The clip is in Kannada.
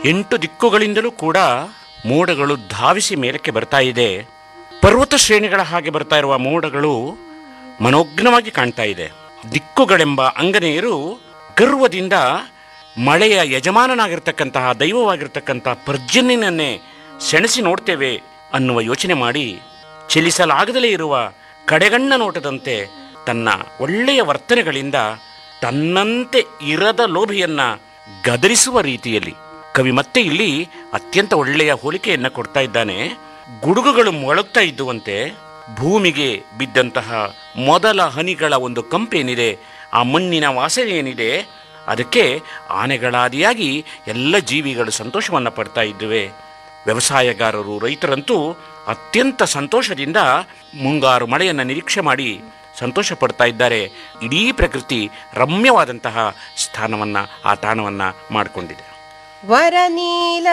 ಎಂಟು ದಿಕ್ಕುಗಳಿಂದಲೂ ಕೂಡ ಮೋಡಗಳು ಧಾವಿಸಿ ಮೇಲಕ್ಕೆ ಬರ್ತಾ ಇದೆ ಪರ್ವತ ಶ್ರೇಣಿಗಳ ಹಾಗೆ ಬರ್ತಾ ಇರುವ ಮೋಡಗಳು ಮನೋಜ್ಞವಾಗಿ ಕಾಣ್ತಾ ಇದೆ ದಿಕ್ಕುಗಳೆಂಬ ಅಂಗನೆಯರು ಗರ್ವದಿಂದ ಮಳೆಯ ಯಜಮಾನನಾಗಿರ್ತಕ್ಕಂತಹ ದೈವವಾಗಿರ್ತಕ್ಕಂತಹ ಪರ್ಜನ್ಯನನ್ನೇ ಸೆಣಸಿ ನೋಡ್ತೇವೆ ಅನ್ನುವ ಯೋಚನೆ ಮಾಡಿ ಚಲಿಸಲಾಗದಲೇ ಇರುವ ಕಡೆಗಣ್ಣ ನೋಟದಂತೆ ತನ್ನ ಒಳ್ಳೆಯ ವರ್ತನೆಗಳಿಂದ ತನ್ನಂತೆ ಇರದ ಲೋಭಿಯನ್ನ ಗದರಿಸುವ ರೀತಿಯಲ್ಲಿ ಕವಿ ಮತ್ತೆ ಇಲ್ಲಿ ಅತ್ಯಂತ ಒಳ್ಳೆಯ ಹೋಲಿಕೆಯನ್ನ ಕೊಡ್ತಾ ಇದ್ದಾನೆ ಗುಡುಗುಗಳು ಮೊಳಗ್ತಾ ಇದ್ದುವಂತೆ ಭೂಮಿಗೆ ಬಿದ್ದಂತಹ ಮೊದಲ ಹನಿಗಳ ಒಂದು ಕಂಪೇನಿದೆ ಆ ಮಣ್ಣಿನ ವಾಸನೆ ಏನಿದೆ ಅದಕ್ಕೆ ಆನೆಗಳಾದಿಯಾಗಿ ಎಲ್ಲ ಜೀವಿಗಳು ಸಂತೋಷವನ್ನು ಪಡ್ತಾ ಇದ್ದುವೆ ವ್ಯವಸಾಯಗಾರರು ರೈತರಂತೂ ಅತ್ಯಂತ ಸಂತೋಷದಿಂದ ಮುಂಗಾರು ಮಳೆಯನ್ನು ನಿರೀಕ್ಷೆ ಮಾಡಿ ಸಂತೋಷ ಪಡ್ತಾ ಇದ್ದಾರೆ ಇಡೀ ಪ್ರಕೃತಿ ರಮ್ಯವಾದಂತಹ ಸ್ಥಾನವನ್ನು ಆ ತಾಣವನ್ನು ಮಾಡಿಕೊಂಡಿದೆ ವರನೀಲ